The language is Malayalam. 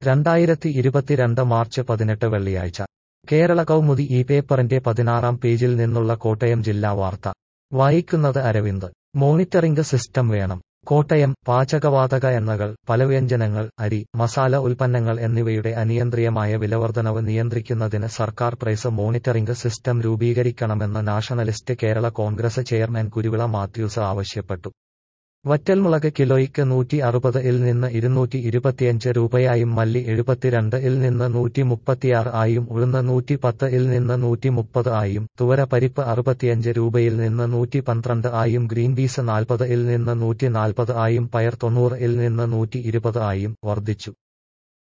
രണ്ടായിരത്തി ഇരുപത്തിരണ്ട് മാർച്ച് പതിനെട്ട് വെള്ളിയാഴ്ച കേരള കൗമുദി ഈ പേപ്പറിന്റെ പതിനാറാം പേജിൽ നിന്നുള്ള കോട്ടയം ജില്ലാ വാർത്ത വായിക്കുന്നത് അരവിന്ദ് മോണിറ്ററിംഗ് സിസ്റ്റം വേണം കോട്ടയം പാചകവാതക എണ്ണകൾ പലവ്യഞ്ജനങ്ങൾ അരി മസാല ഉൽപ്പന്നങ്ങൾ എന്നിവയുടെ അനിയന്ത്രിതമായ വിലവർധനവ് നിയന്ത്രിക്കുന്നതിന് സർക്കാർ പ്രൈസ് മോണിറ്ററിംഗ് സിസ്റ്റം രൂപീകരിക്കണമെന്ന് nationalist Kerala Congress chairman Kuruvila Mathews ആവശ്യപ്പെട്ടു വറ്റൽമുളക് കിലോയ്ക്ക് നൂറ്റി അറുപത് ഇൽ നിന്ന് ഇരുന്നൂറ്റി ഇരുപത്തിയഞ്ച് രൂപയായും മല്ലി എഴുപത്തിരണ്ട് ഇൽ നിന്ന് നൂറ്റി മുപ്പത്തിയാറ് ആയും ഉഴുന്ന് നൂറ്റി പത്ത് ഇൽ നിന്ന് നൂറ്റി മുപ്പത് ആയും തുവര പരിപ്പ് അറുപത്തിയഞ്ച് രൂപയിൽ നിന്ന് നൂറ്റി പന്ത്രണ്ട് ആയും ഗ്രീൻ പീസ് നാൽപ്പത് ഇൽ നിന്ന് നൂറ്റി നാൽപ്പത് ആയും പയർ തൊണ്ണൂറ് ഇൽ നിന്ന് നൂറ്റി ഇരുപത് ആയും വർദ്ധിച്ചു